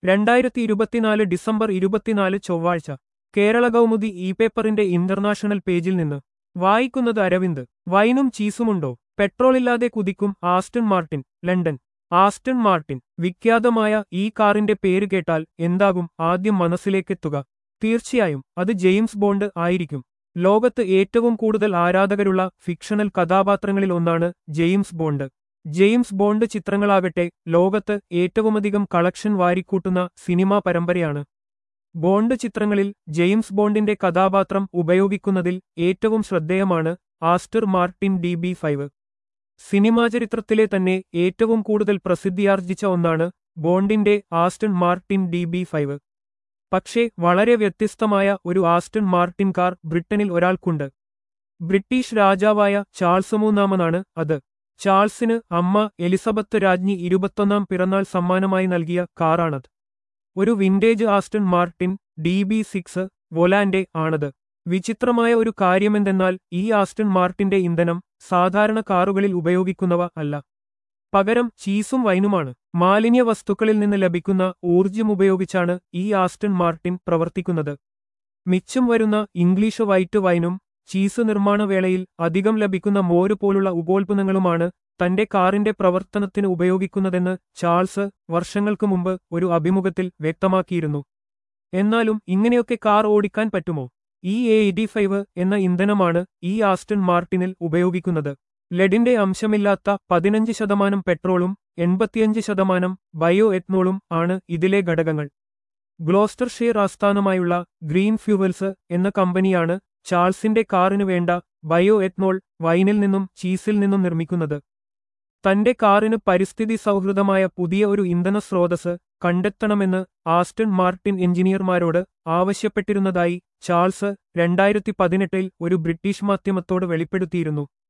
രണ്ടായിരത്തി ഇരുപത്തിനാല് ഡിസംബർ ഇരുപത്തിനാല് ചൊവ്വാഴ്ച കേരള കൗമുദി ഇ പേപ്പറിന്റെ ഇന്റർനാഷണൽ പേജിൽ നിന്ന് വായിക്കുന്നത് അരവിന്ദ് വൈനും ചീസുമുണ്ടോ പെട്രോളില്ലാതെ കുതിക്കും Aston Martin London Aston Martin വിഖ്യാതമായ ഈ കാറിന്റെ പേര് കേട്ടാൽ എന്താകും ആദ്യം മനസ്സിലേക്കെത്തുക തീർച്ചയായും അത് ജെയിംസ് ബോണ്ട് ആയിരിക്കും ലോകത്ത് ഏറ്റവും കൂടുതൽ ആരാധകരുള്ള ഫിക്ഷണൽ കഥാപാത്രങ്ങളിൽ ഒന്നാണ് ജെയിംസ് ബോണ്ട് ജെയിംസ് ബോണ്ട് ചിത്രങ്ങളാകട്ടെ ലോകത്ത് ഏറ്റവുമധികം കളക്ഷൻ വാരിക്കൂട്ടുന്ന സിനിമാ പരമ്പരയാണ് ബോണ്ട് ചിത്രങ്ങളിൽ ജെയിംസ് ബോണ്ടിന്റെ കഥാപാത്രം ഉപയോഗിക്കുന്നതിൽ ഏറ്റവും ശ്രദ്ധേയമാണ് Aston Martin D B five cinema ചരിത്രത്തിലെ തന്നെ ഏറ്റവും കൂടുതൽ പ്രസിദ്ധിയാർജിച്ച ഒന്നാണ് ബോണ്ടിന്റെ Aston Martin D B five പക്ഷേ വളരെ വ്യത്യസ്തമായ ഒരു ആസ്റ്റൺ മാർട്ടിൻ കാർ ബ്രിട്ടനിൽ ഒരാൾക്കുണ്ട് ബ്രിട്ടീഷ് രാജാവായ ചാൾസ് മൂന്നാമനാണ് അത് ചാൾസിന് അമ്മ എലിസബത്ത് രാജ്ഞി ഇരുപത്തൊന്നാം പിറന്നാൾ സമ്മാനമായി നൽകിയ കാറാണത് ഒരു vintage Aston Martin D B six Volante ആണത് വിചിത്രമായ ഒരു കാര്യമെന്തെന്നാൽ ഈ ആസ്റ്റൺ മാർട്ടിന്റെ ഇന്ധനം സാധാരണ കാറുകളിൽ ഉപയോഗിക്കുന്നവ അല്ല പകരം ചീസും വൈനുമാണ് മാലിന്യ വസ്തുക്കളിൽ നിന്ന് ലഭിക്കുന്ന ഊർജ്ജം ഉപയോഗിച്ചാണ് ഈ ആസ്റ്റൺ മാർട്ടിൻ പ്രവർത്തിക്കുന്നത് മിച്ചം വരുന്ന ഇംഗ്ലീഷ് വൈറ്റ് വൈനും ചീസ് നിർമ്മാണ വേളയിൽ അധികം ലഭിക്കുന്ന മോര് പോലുള്ള ഉപോൽപ്പന്നങ്ങളുമാണ് തന്റെ കാറിന്റെ പ്രവർത്തനത്തിന് ഉപയോഗിക്കുന്നതെന്ന് ചാൾസ് വർഷങ്ങൾക്ക് മുമ്പ് ഒരു അഭിമുഖത്തിൽ വ്യക്തമാക്കിയിരുന്നു എന്നാലും ഇങ്ങനെയൊക്കെ കാർ ഓടിക്കാൻ പറ്റുമോ ഈ എ എയ്റ്റി ഫൈവ് എന്ന ഇന്ധനമാണ് ഈ ആസ്റ്റൺ മാർട്ടിനിൽ ഉപയോഗിക്കുന്നത് ലെഡിന്റെ അംശമില്ലാത്ത പതിനഞ്ച് ശതമാനം പെട്രോളും എൺപത്തിയഞ്ച് ശതമാനം ബയോ എത്നോളും ആണ് ഇതിലെ ഘടകങ്ങൾ ഗ്ലോസ്റ്റർഷെയർ ആസ്ഥാനമായുള്ള ഗ്രീൻ ഫ്യൂവൽസ് എന്ന കമ്പനിയാണ് ചാൾസിന്റെ കാറിനു വേണ്ട ബയോ എത്നോൾ വൈനിൽ നിന്നും ചീസിൽ നിന്നും നിർമ്മിക്കുന്നത് തന്റെ കാറിന് പരിസ്ഥിതി സൗഹൃദമായ പുതിയ ഒരു ഇന്ധന സ്രോതസ് കണ്ടെത്തണമെന്ന് ആസ്റ്റൺ മാർട്ടിൻ എഞ്ചിനീയർമാരോട് ആവശ്യപ്പെട്ടിരുന്നതായി ചാൾസ് രണ്ടായിരത്തി പതിനെട്ടിൽ ഒരു ബ്രിട്ടീഷ് മാധ്യമത്തോട് വെളിപ്പെടുത്തിയിരുന്നു